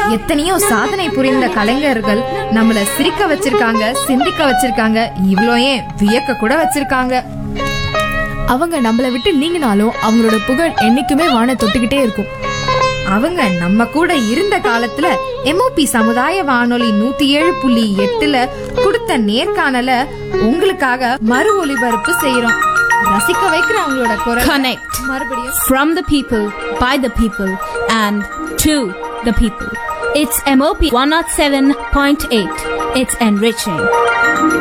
எத்தனையோ சாதனை புரிந்த கலைஞர்கள் நம்மள சிரிக்க வச்சிருக்காங்க சிந்திக்க வச்சிருக்காங்க இவ்ளோ ஏன் வியக்க கூட வச்சிருக்காங்க அவங்க நம்மள விட்டு நீங்கினாலும் அவங்களோட புகழ் என்னைக்குமே வான தொட்டுக்கிட்டே இருக்கும் அவங்க நம்ம கூட இருந்த காலத்துல எம்ஓபி சமுதாய வானொலி நூத்தி ஏழு புள்ளி எட்டுல கொடுத்த நேர்காணல உங்களுக்காக மறு ஒளிபரப்பு செய்யறோம் ரசிக்க வைக்கிற அவங்களோட குரல் Connect மறுபடியும் from the people, by the people, and to the people. It's MOP 107.8. It's enriching.